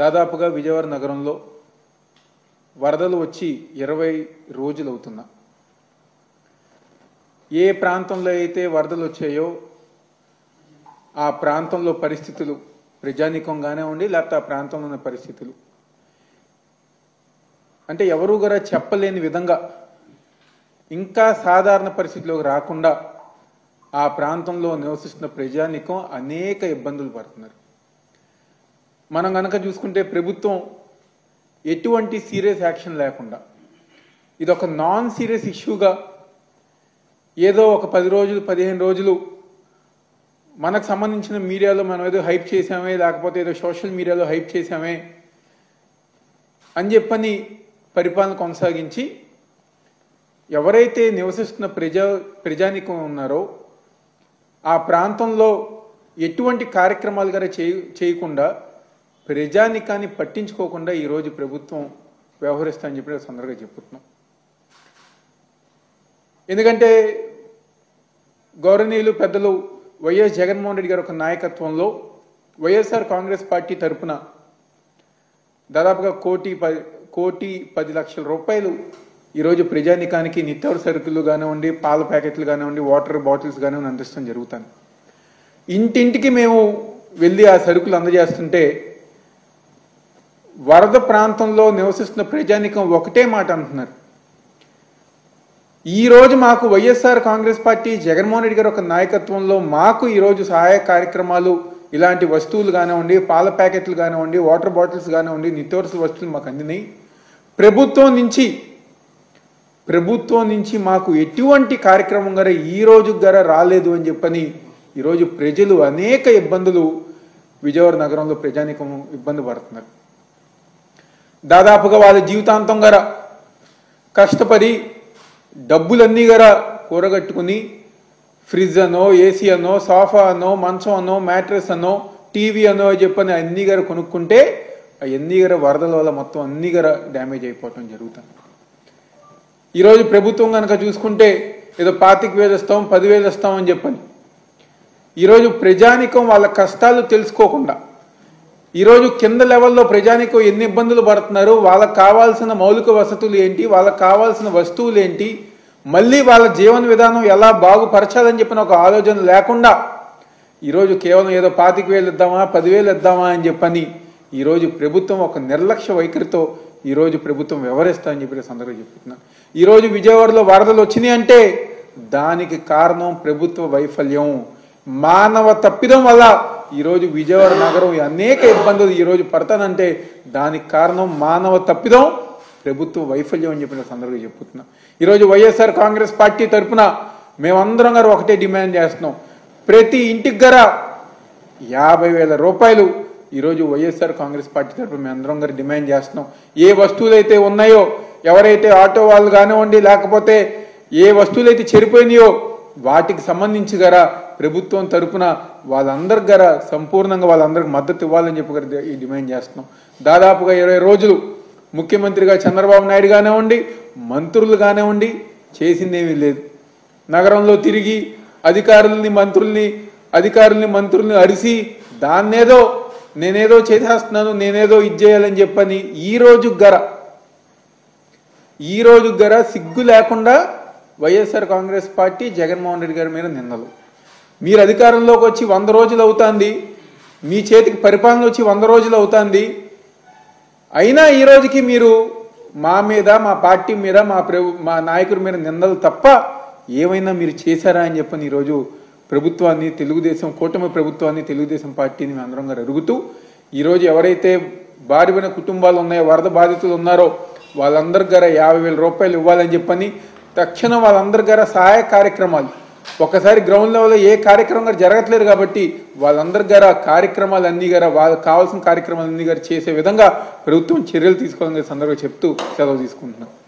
దాదాపుగా విజయవాడ నగరంలో వరదలు వచ్చి ఇరవై రోజులు అవుతున్నా ఏ ప్రాంతంలో అయితే వరదలు వచ్చాయో ఆ ప్రాంతంలో పరిస్థితులు ప్రజానికంగానే ఉండి లేకపోతే ఆ ప్రాంతంలో ఉన్న పరిస్థితులు అంటే ఎవరు కూడా చెప్పలేని విధంగా ఇంకా సాధారణ పరిస్థితిలోకి రాకుండా ఆ ప్రాంతంలో నివసిస్తున్న ప్రజానికం అనేక ఇబ్బందులు పడుతున్నారు మనం కనుక చూసుకుంటే ప్రభుత్వం ఎటువంటి సీరియస్ యాక్షన్ లేకుండా ఇది ఒక నాన్ సీరియస్ ఇష్యూగా ఏదో ఒక పది రోజులు పదిహేను రోజులు మనకు సంబంధించిన మీడియాలో మనం ఏదో హైప్ చేసామే లేకపోతే ఏదో సోషల్ మీడియాలో హైప్ చేసామే అని చెప్పని పరిపాలన కొనసాగించి ఎవరైతే నివసిస్తున్న ప్రజా ప్రజానికం ఉన్నారో ఆ ప్రాంతంలో ఎటువంటి కార్యక్రమాలు గారు చేయ చేయకుండా ప్రజానికాన్ని పట్టించుకోకుండా ఈరోజు ప్రభుత్వం వ్యవహరిస్తామని చెప్పి సందర్భంగా చెప్పుతున్నాం ఎందుకంటే గౌరవనీయులు పెద్దలు వైఎస్ జగన్మోహన్ రెడ్డి గారి ఒక నాయకత్వంలో వైఎస్ఆర్ కాంగ్రెస్ పార్టీ తరపున దాదాపుగా కోటి పది కోటి పది లక్షల రూపాయలు ఈరోజు ప్రజానికానికి నిత్యావసర సరుకులు కానివ్వండి పాల ప్యాకెట్లు కానివ్వండి వాటర్ బాటిల్స్ కానివ్వండి అందిస్తాం జరుగుతాను ఇంటింటికి మేము వెళ్ళి ఆ సరుకులు అందజేస్తుంటే వరద ప్రాంతంలో నివసిస్తున్న ప్రజానికం ఒకటే మాట అంటున్నారు ఈ రోజు మాకు వైఎస్ఆర్ కాంగ్రెస్ పార్టీ జగన్మోహన్ రెడ్డి గారి ఒక నాయకత్వంలో మాకు ఈరోజు సహాయ కార్యక్రమాలు ఇలాంటి వస్తువులు కానివ్వండి పాల ప్యాకెట్లు కానివ్వండి వాటర్ బాటిల్స్ కానివ్వండి నిత్యావసర వస్తువులు మాకు అందినాయి ప్రభుత్వం నుంచి ప్రభుత్వం నుంచి మాకు ఎటువంటి కార్యక్రమం గారా ఈ రోజు గారా రాలేదు అని చెప్పని ఈరోజు ప్రజలు అనేక ఇబ్బందులు విజయవాడ నగరంలో ప్రజానికం ఇబ్బంది పడుతున్నారు దాదాపుగా వాళ్ళ జీవితాంతం గారా కష్టపడి డబ్బులన్నీ గారా కూరగట్టుకుని ఫ్రిడ్జ్ అనో ఏసీ అనో సోఫా అనో మంచం అనో మ్యాట్రెస్ అనో టీవీ అనో చెప్పని అన్ని గారు కొనుక్కుంటే అవన్నీ గారు వరదల వల్ల మొత్తం అన్ని గారు డ్యామేజ్ అయిపోవటం జరుగుతుంది ఈరోజు ప్రభుత్వం కనుక చూసుకుంటే ఏదో పాతిక వేలు ఇస్తాం పదివేలు ఇస్తాం అని చెప్పని ఈరోజు ప్రజానికం వాళ్ళ కష్టాలు తెలుసుకోకుండా ఈరోజు కింద లెవెల్లో ప్రజానికం ఎన్ని ఇబ్బందులు పడుతున్నారు వాళ్ళకి కావాల్సిన మౌలిక వసతులు ఏంటి వాళ్ళకి కావాల్సిన వస్తువులు ఏంటి మళ్ళీ వాళ్ళ జీవన విధానం ఎలా బాగుపరచాలని చెప్పిన ఒక ఆలోచన లేకుండా ఈరోజు కేవలం ఏదో పాతిక వేలు ఇద్దామా పదివేలు ఇద్దామా అని చెప్పని ఈరోజు ప్రభుత్వం ఒక నిర్లక్ష్య వైఖరితో ఈరోజు ప్రభుత్వం వ్యవహరిస్తా అని చెప్పి సందర్భంగా చెప్తున్నా ఈరోజు విజయవాడలో వరదలు వచ్చినాయి అంటే దానికి కారణం ప్రభుత్వ వైఫల్యం మానవ తప్పిదం వల్ల ఈరోజు విజయవాడ నగరం అనేక ఇబ్బందులు ఈరోజు పడతానంటే దానికి కారణం మానవ తప్పిదం ప్రభుత్వ వైఫల్యం అని చెప్పిన సందర్భంగా చెప్పుతున్నా ఈరోజు వైఎస్ఆర్ కాంగ్రెస్ పార్టీ తరఫున మేమందరం గారు ఒకటే డిమాండ్ చేస్తున్నాం ప్రతి ఇంటికి గర యాభై వేల రూపాయలు ఈరోజు వైఎస్ఆర్ కాంగ్రెస్ పార్టీ తరఫున మేము అందరం గారు డిమాండ్ చేస్తున్నాం ఏ వస్తువులు అయితే ఉన్నాయో ఎవరైతే ఆటో వాళ్ళు కానివ్వండి లేకపోతే ఏ వస్తువులు అయితే చెడిపోయినాయో వాటికి సంబంధించి గరా ప్రభుత్వం తరపున వాళ్ళందరికి గర సంపూర్ణంగా వాళ్ళందరికి మద్దతు ఇవ్వాలని చెప్పి గారు ఈ డిమాండ్ చేస్తున్నాం దాదాపుగా ఇరవై రోజులు ముఖ్యమంత్రిగా చంద్రబాబు నాయుడు కానివ్వండి మంత్రులు కానివ్వండి చేసిందేమీ లేదు నగరంలో తిరిగి అధికారుల్ని మంత్రుల్ని అధికారుల్ని మంత్రుల్ని అరిసి దాన్నేదో నేనేదో చేసేస్తున్నాను నేనేదో ఇది చేయాలని చెప్పని ఈ రోజు గర ఈ రోజు గర సిగ్గు లేకుండా వైఎస్ఆర్ కాంగ్రెస్ పార్టీ జగన్మోహన్ రెడ్డి గారి మీద నిందలు మీరు అధికారంలోకి వచ్చి వంద రోజులు అవుతుంది మీ చేతికి పరిపాలన వచ్చి వంద రోజులు అవుతుంది అయినా ఈ రోజుకి మీరు మా మీద మా పార్టీ మీద మా ప్రభు మా నాయకుడి మీద నిందలు తప్ప ఏమైనా మీరు చేశారా అని చెప్పని ఈరోజు ప్రభుత్వాన్ని తెలుగుదేశం కూటమి ప్రభుత్వాన్ని తెలుగుదేశం పార్టీని మేము అందరం గారు అడుగుతూ ఈరోజు ఎవరైతే బారిపోయిన కుటుంబాలు ఉన్నాయో వరద బాధితులు ఉన్నారో వాళ్ళందరి గార యాభై వేల రూపాయలు ఇవ్వాలని చెప్పని తక్షణం వాళ్ళందరి గార సహాయ కార్యక్రమాలు ఒకసారి గ్రౌండ్ లెవెల్లో ఏ కార్యక్రమం గారు జరగట్లేదు కాబట్టి వాళ్ళందరి గార కార్యక్రమాలు అన్ని గార వాళ్ళకి కావాల్సిన కార్యక్రమాలు అన్ని గారు చేసే విధంగా ప్రభుత్వం చర్యలు తీసుకోవాలని సందర్భంగా చెప్తూ సెలవు తీసుకుంటున్నాను